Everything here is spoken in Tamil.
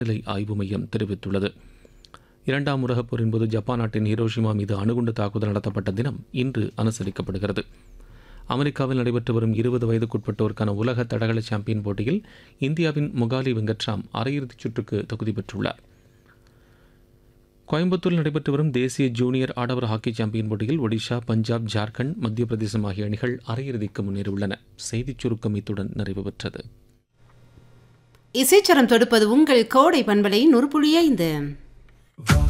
வானிலை ஆய்வு மையம் தெரிவித்துள்ளது இரண்டாம் உலகப் போரின் போது ஜப்பான் நாட்டின் ஹிரோஷிமா மீது அணுகுண்டு தாக்குதல் நடத்தப்பட்ட தினம் இன்று அனுசரிக்கப்படுகிறது அமெரிக்காவில் நடைபெற்று வரும் இருபது வயதுக்குட்பட்டோருக்கான உலக தடகள சாம்பியன் போட்டியில் இந்தியாவின் முகாலி வெங்கட்ராம் அரையிறுதிச் சுற்றுக்கு தகுதி பெற்றுள்ளார் கோயம்புத்தூரில் நடைபெற்று வரும் தேசிய ஜூனியர் ஆடவர் ஹாக்கி சாம்பியன் போட்டியில் ஒடிஷா பஞ்சாப் ஜார்க்கண்ட் மத்திய பிரதேசம் ஆகிய அணிகள் அரையிறுதிக்கு முன்னேறியுள்ளன செய்திச் சுருக்கம் இத்துடன் நிறைவு பெற்றது இசைச்சரம் தொடுப்பது உங்கள் கோடை பண்பலை நொறுப்புள்ளி ஐந்து